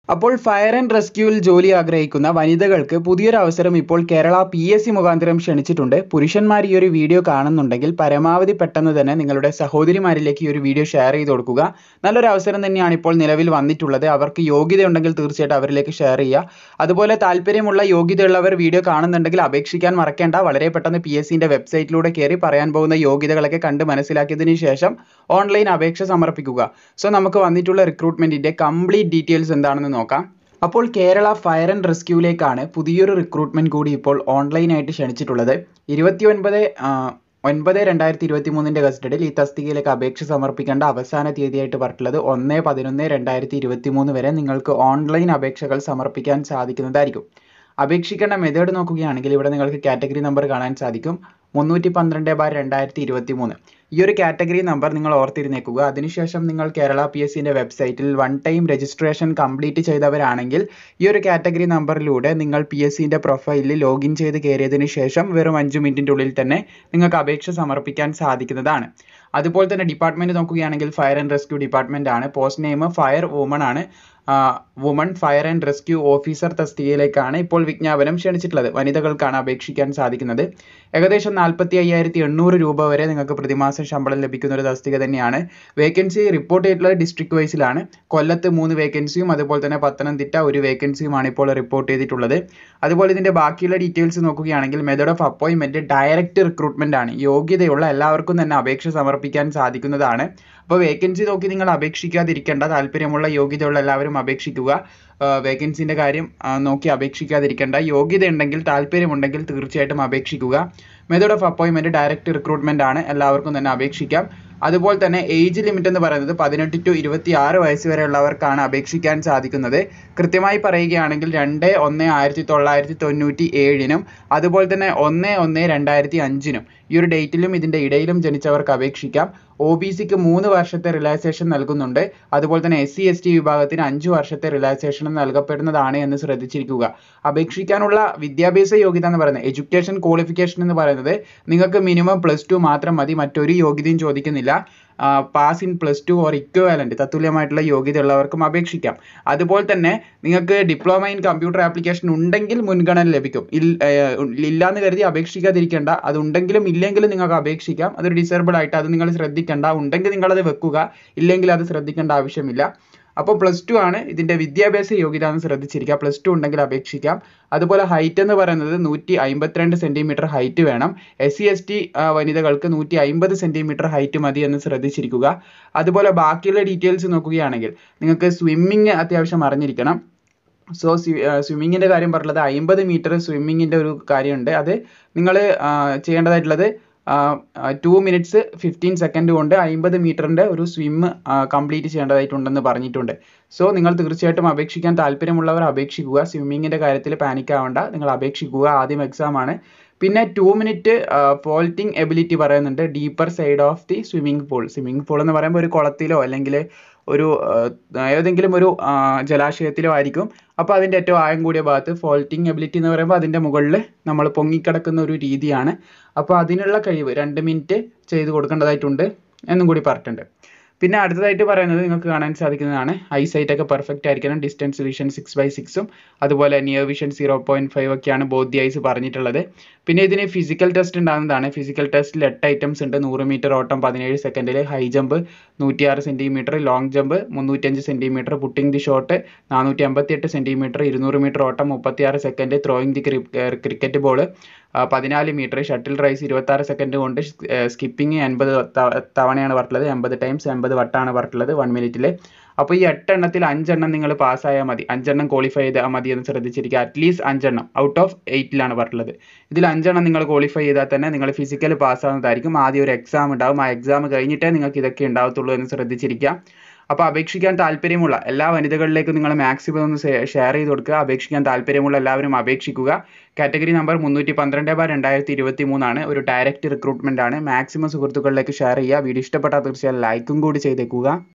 അപ്പോൾ fire and റെസ്ക്യൂവിൽ ജോലി ആഗ്രഹിക്കുന്ന വനിതകൾക്ക് പുതിയൊരു അവസരം ഇപ്പോൾ കേരള പി എസ് സി മുഖാന്തരം ക്ഷണിച്ചിട്ടുണ്ട് പുരുഷന്മാർ ഈ ഒരു വീഡിയോ കാണുന്നുണ്ടെങ്കിൽ പരമാവധി പെട്ടെന്ന് തന്നെ നിങ്ങളുടെ സഹോദരിമാരിലേക്ക് ഈ ഒരു വീഡിയോ ഷെയർ ചെയ്ത് കൊടുക്കുക നല്ലൊരു അവസരം തന്നെയാണ് ഇപ്പോൾ നിലവിൽ വന്നിട്ടുള്ളത് അവർക്ക് യോഗ്യതയുണ്ടെങ്കിൽ തീർച്ചയായിട്ടും അവരിലേക്ക് ഷെയർ ചെയ്യുക അതുപോലെ താല്പര്യമുള്ള യോഗ്യതയുള്ളവർ വീഡിയോ കാണുന്നുണ്ടെങ്കിൽ അപേക്ഷിക്കാൻ മറക്കേണ്ട വളരെ പെട്ടെന്ന് പി എസ് സിൻ്റെ വെബ്സൈറ്റിലൂടെ കയറി പറയാൻ പോകുന്ന യോഗ്യതകളൊക്കെ കണ്ട് മനസ്സിലാക്കിയതിന് ശേഷം ഓൺലൈൻ അപേക്ഷ സമർപ്പിക്കുക സോ നമുക്ക് വന്നിട്ടുള്ള റിക്രൂട്ട്മെൻറ്റിൻ്റെ കംപ്ലീറ്റ് ഡീറ്റെയിൽസ് എന്താണെന്ന് നോക്കാം അപ്പോൾ കേരള ഫയർ ആൻഡ് റെസ്ക്യൂവിലേക്കാണ് പുതിയൊരു റിക്രൂട്ട്മെന്റ് കൂടി ഇപ്പോൾ ഓൺലൈനായിട്ട് ക്ഷണിച്ചിട്ടുള്ളത് ഇരുപത്തി ഒൻപത് ഒൻപത് രണ്ടായിരത്തി ഇരുപത്തി മൂന്നിൻ്റെ കസ്റ്റഡിയിൽ ഈ തസ്തികയിലേക്ക് അപേക്ഷ സമർപ്പിക്കേണ്ട അവസാന തീയതിയായിട്ട് പറഞ്ഞിട്ടുള്ളത് ഒന്ന് പതിനൊന്ന് രണ്ടായിരത്തി ഇരുപത്തി മൂന്ന് വരെ നിങ്ങൾക്ക് ഓൺലൈൻ അപേക്ഷകൾ സമർപ്പിക്കാൻ സാധിക്കുന്നതായിരിക്കും അപേക്ഷിക്കേണ്ട മെത്തേഡ് നോക്കുകയാണെങ്കിൽ ഇവിടെ നിങ്ങൾക്ക് കാറ്റഗറി നമ്പർ കാണാൻ സാധിക്കും മുന്നൂറ്റി പന്ത്രണ്ട് ബാർ രണ്ടായിരത്തി ഇരുപത്തി മൂന്ന് ഈ ഒരു കാറ്റഗറി നമ്പർ നിങ്ങൾ ഓർത്തിരുന്നേക്കുക അതിനുശേഷം നിങ്ങൾ കേരള പി എസ് സിൻ്റെ വെബ്സൈറ്റിൽ വൺ ടൈം രജിസ്ട്രേഷൻ കംപ്ലീറ്റ് ചെയ്തവരാണെങ്കിൽ ഈ ഒരു കാറ്റഗറി നമ്പറിലൂടെ നിങ്ങൾ പി എസ് സിൻ്റെ പ്രൊഫൈലിൽ ലോഗിൻ ചെയ്ത് കയറിയതിന് ശേഷം വെറും അഞ്ച് മിനിറ്റിൻ്റെ ഉള്ളിൽ തന്നെ നിങ്ങൾക്ക് അപേക്ഷ സമർപ്പിക്കാൻ സാധിക്കുന്നതാണ് അതുപോലെ തന്നെ ഡിപ്പാർട്ട്മെൻറ്റ് നോക്കുകയാണെങ്കിൽ ഫയർ ആൻഡ് റെസ്ക്യൂ ഡിപ്പാർട്ട്മെൻ്റ് ആണ് പോസ്റ്റ് നെയിം ഫയർ വുമൺ ആണ് woman fire and rescue officer തസ്തികയിലേക്കാണ് ഇപ്പോൾ വിജ്ഞാപനം ക്ഷണിച്ചിട്ടുള്ളത് വനിതകൾക്കാണ് അപേക്ഷിക്കാൻ സാധിക്കുന്നത് ഏകദേശം നാൽപ്പത്തി അയ്യായിരത്തി എണ്ണൂറ് രൂപ വരെ നിങ്ങൾക്ക് പ്രതിമാസം ശമ്പളം ലഭിക്കുന്ന ഒരു തസ്തിക തന്നെയാണ് വേക്കൻസി റിപ്പോർട്ട് ചെയ്തിട്ടുള്ളത് ഡിസ്ട്രിക്ട് വൈസിലാണ് കൊല്ലത്ത് മൂന്ന് വേക്കൻസിയും അതുപോലെ തന്നെ പത്തനംതിട്ട ഒരു വേക്കൻസിയുമാണ് ഇപ്പോൾ റിപ്പോർട്ട് ചെയ്തിട്ടുള്ളത് അതുപോലെ ഇതിൻ്റെ ബാക്കിയുള്ള ഡീറ്റെയിൽസ് നോക്കുകയാണെങ്കിൽ method of appointment direct recruitment ആണ് യോഗ്യതയുള്ള എല്ലാവർക്കും തന്നെ അപേക്ഷ സമർപ്പിക്കാൻ സാധിക്കുന്നതാണ് അപ്പോൾ വേക്കൻസി നോക്കി നിങ്ങൾ അപേക്ഷിക്കാതിരിക്കേണ്ട താല്പര്യമുള്ള യോഗ്യതയുള്ള എല്ലാവരും അപേക്ഷിക്കുക വേക്കൻസിൻ്റെ കാര്യം നോക്കി അപേക്ഷിക്കാതിരിക്കേണ്ട യോഗ്യത ഉണ്ടെങ്കിൽ താല്പര്യമുണ്ടെങ്കിൽ തീർച്ചയായിട്ടും അപേക്ഷിക്കുക method of appointment direct recruitment ആണ് എല്ലാവർക്കും തന്നെ അപേക്ഷിക്കാം അതുപോലെ തന്നെ ഏജ് ലിമിറ്റ് എന്ന് പറയുന്നത് പതിനെട്ട് ടു ഇരുപത്തി ആറ് വയസ്സ് വരെയുള്ളവർക്കാണ് അപേക്ഷിക്കാൻ സാധിക്കുന്നത് കൃത്യമായി പറയുകയാണെങ്കിൽ രണ്ട് ഒന്ന് ആയിരത്തി തൊള്ളായിരത്തി തൊണ്ണൂറ്റി ഏഴിനും അതുപോലെ തന്നെ ഒന്ന് ഒന്ന് രണ്ടായിരത്തി അഞ്ചിനും ഈ ഒരു ഡേറ്റിലും ഇതിൻ്റെ ഇടയിലും ജനിച്ചവർക്ക് അപേക്ഷിക്കാം ഒ ബി സിക്ക് മൂന്ന് വർഷത്തെ റിലാക്സേഷൻ നൽകുന്നുണ്ട് അതുപോലെ തന്നെ എസ് സി എസ് ടി വിഭാഗത്തിന് അഞ്ച് വർഷത്തെ റിലാക്സേഷനും നൽകപ്പെടുന്നതാണ് എന്ന് ശ്രദ്ധിച്ചിരിക്കുക അപേക്ഷിക്കാനുള്ള വിദ്യാഭ്യാസ യോഗ്യത എന്ന് പറയുന്നത് എഡ്യൂക്കേഷൻ ക്വാളിഫിക്കേഷൻ എന്ന് പറയുന്നത് നിങ്ങൾക്ക് മിനിമം പ്ലസ് ടു മാത്രം മതി മറ്റൊരു യോഗ്യതയും ചോദിക്കുന്നില്ല pass in plus two or equivalent തത്തുല്യമായിട്ടുള്ള യോഗ്യത ഉള്ളവർക്കും അപേക്ഷിക്കാം അതുപോലെ തന്നെ നിങ്ങൾക്ക് ഡിപ്ലോമ ഇൻ കമ്പ്യൂട്ടർ ആപ്ലിക്കേഷൻ ഉണ്ടെങ്കിൽ മുൻഗണന ലഭിക്കും ഇല്ലാന്ന് കരുതി അപേക്ഷിക്കാതിരിക്കേണ്ട അത് ഉണ്ടെങ്കിലും ഇല്ലെങ്കിലും നിങ്ങൾക്ക് അപേക്ഷിക്കാം അതൊരു ഡിസേബിൾ ആയിട്ട് അത് നിങ്ങൾ ശ്രദ്ധിക്കേണ്ട ഉണ്ടെങ്കിൽ നിങ്ങളത് വെക്കുക ഇല്ലെങ്കിൽ അത് ശ്രദ്ധിക്കേണ്ട ആവശ്യമില്ല അപ്പോൾ പ്ലസ് ടു ആണ് ഇതിൻ്റെ വിദ്യാഭ്യാസ യോഗ്യത എന്ന് ശ്രദ്ധിച്ചിരിക്കുക പ്ലസ് ടു ഉണ്ടെങ്കിൽ അപേക്ഷിക്കാം അതുപോലെ ഹൈറ്റ് എന്ന് പറയുന്നത് നൂറ്റി അമ്പത്തിരണ്ട് സെൻറ്റിമീറ്റർ ഹൈറ്റ് വേണം എസ് സി എസ് ടി വനിതകൾക്ക് നൂറ്റി അമ്പത് സെൻറ്റിമീറ്റർ ഹൈറ്റ് മതി എന്ന് ശ്രദ്ധിച്ചിരിക്കുക അതുപോലെ ബാക്കിയുള്ള ഡീറ്റെയിൽസ് നോക്കുകയാണെങ്കിൽ നിങ്ങൾക്ക് സ്വിമ്മിങ് അത്യാവശ്യം അറിഞ്ഞിരിക്കണം സോ സ്വിമ്മിങ്ങിൻ്റെ കാര്യം പറഞ്ഞത് അമ്പത് മീറ്റർ സ്വിമ്മിങ്ങിൻ്റെ ഒരു കാര്യമുണ്ട് അത് നിങ്ങൾ ചെയ്യേണ്ടതായിട്ടുള്ളത് ടു മിനിറ്റ്സ് ഫിഫ്റ്റീൻ സെക്കൻഡ് കൊണ്ട് അമ്പത് മീറ്ററിൻ്റെ ഒരു സ്വിമ്മ് കംപ്ലീറ്റ് ചെയ്യേണ്ടതായിട്ടുണ്ടെന്ന് പറഞ്ഞിട്ടുണ്ട് സോ നിങ്ങൾ തീർച്ചയായിട്ടും അപേക്ഷിക്കാൻ താല്പര്യമുള്ളവർ അപേക്ഷിക്കുക സ്വിമ്മിങ്ങിൻ്റെ കാര്യത്തിൽ പാനിക് ആവേണ്ട നിങ്ങൾ അപേക്ഷിക്കുക ആദ്യം എക്സാം ആണ് പിന്നെ ടു മിനിറ്റ് ഫോൾട്ടിങ് എബിലിറ്റി പറയുന്നുണ്ട് deeper side of the swimming pool swimming pool എന്ന് പറയുമ്പോൾ ഒരു കുളത്തിലോ അല്ലെങ്കിൽ ഒരു ഏതെങ്കിലും ഒരു ജലാശയത്തിലോ ആയിരിക്കും അപ്പോൾ അതിൻ്റെ ഏറ്റവും ആഴം കൂടിയ ഭാഗത്ത് ഫോൾട്ടിങ് എബിലിറ്റി എന്ന് പറയുമ്പോൾ അതിൻ്റെ മുകളിൽ നമ്മൾ പൊങ്ങിക്കിടക്കുന്ന ഒരു രീതിയാണ് അപ്പോൾ അതിനുള്ള കഴിവ് രണ്ട് മിനിറ്റ് ചെയ്ത് കൊടുക്കേണ്ടതായിട്ടുണ്ട് എന്നും കൂടി പറഞ്ഞിട്ടുണ്ട് പിന്നെ അടുത്തതായിട്ട് പറയുന്നത് നിങ്ങൾക്ക് കാണാൻ സാധിക്കുന്നതാണ് ഐസൈറ്റ് ഒക്കെ പെർഫെക്റ്റ് ആയിരിക്കണം ഡിസ്റ്റൻസ് വിഷൻ സിക്സ് ബൈ സിക്സും അതുപോലെ near vision zero point five ഒക്കെയാണ് ബോധ്യ ഐസ് പറഞ്ഞിട്ടുള്ളത് പിന്നെ ഇതിന് ഫിസിക്കൽ ടെസ്റ്റ് ഉണ്ടാകുന്നതാണ് ഫിസിക്കൽ ടെസ്റ്റിൽ എട്ട് ഐറ്റംസ് ഉണ്ട് നൂറ് മീറ്റർ ഓട്ടം പതിനേഴ് സെക്കൻഡിൽ ഹൈ ജമ്പ് നൂറ്റിയാറ് സെൻറ്റിമീറ്റർ ലോങ് ജമ്പ് മുന്നൂറ്റഞ്ച് സെൻറ്റിമീറ്റർ പുട്ടിംഗ് ദി ഷോട്ട് നാനൂറ്റി അമ്പത്തിയെട്ട് സെൻറ്റിമീറ്റർ ഇരുന്നൂറ് മീറ്റർ ഓട്ടം മുപ്പത്തിയാറ് second throwing the cricket ball പതിനാല് മീറ്റർ ഷട്ടിൽ റൈസ് ഇരുപത്താറ് സെക്കൻഡ് കൊണ്ട് സ്കിപ്പിംഗ് എൺപത് തവണയാണ് പറഞ്ഞിട്ടുള്ളത് എൺപത് ടൈംസ് എൺപത് വട്ടമാണ് പറഞ്ഞിട്ടുള്ളത് വൺ മിനിറ്റിൽ അപ്പോൾ ഈ എട്ടെണ്ണത്തിൽ അഞ്ചെണ്ണം നിങ്ങൾ പാസ്സായാൽ മതി അഞ്ചെണ്ണം ക്വാളിഫൈ ചെയ്താൽ മതി എന്ന് ശ്രദ്ധിച്ചിരിക്കുക അറ്റ്ലീസ്റ്റ് അഞ്ചെണ്ണം ഔട്ട് ഓഫ് എയ്റ്റിലാണ് പറഞ്ഞിട്ടുള്ളത് ഇതിൽ അഞ്ചെണ്ണം നിങ്ങൾ ക്വാളിഫൈ ചെയ്താൽ തന്നെ നിങ്ങൾ ഫിസിക്കൽ പാസ്സാവുന്നതായിരിക്കും ആദ്യം ഒരു എക്സാം ഉണ്ടാവും ആ എക്സാം കഴിഞ്ഞിട്ടേ നിങ്ങൾക്ക് ഇതൊക്കെ ഉണ്ടാവത്തുള്ളൂ എന്ന് ശ്രദ്ധിച്ചിരിക്കുക അപ്പോൾ അപേക്ഷിക്കാൻ താല്പര്യമുള്ള എല്ലാ വനിതകളിലേക്കും നിങ്ങൾ മാക്സിമം ഒന്ന് ഷെയർ ചെയ്ത് കൊടുക്കുക അപേക്ഷിക്കാൻ താല്പര്യമുള്ള എല്ലാവരും അപേക്ഷിക്കുക കാറ്റഗറി നമ്പർ മുന്നൂറ്റി പന്ത്രണ്ട് ബാർ രണ്ടായിരത്തി ഇരുപത്തി മൂന്നാണ് ഒരു ഡയറക്റ്റ് റിക്രൂട്ട്മെൻ്റ് ആണ് മാക്സിമം സുഹൃത്തുക്കളിലേക്ക് ഷെയർ ചെയ്യുക വീഡിയോ ഇഷ്ടപ്പെട്ടാൽ തീർച്ചയായും ലൈക്കും കൂടി ചെയ്തേക്കുക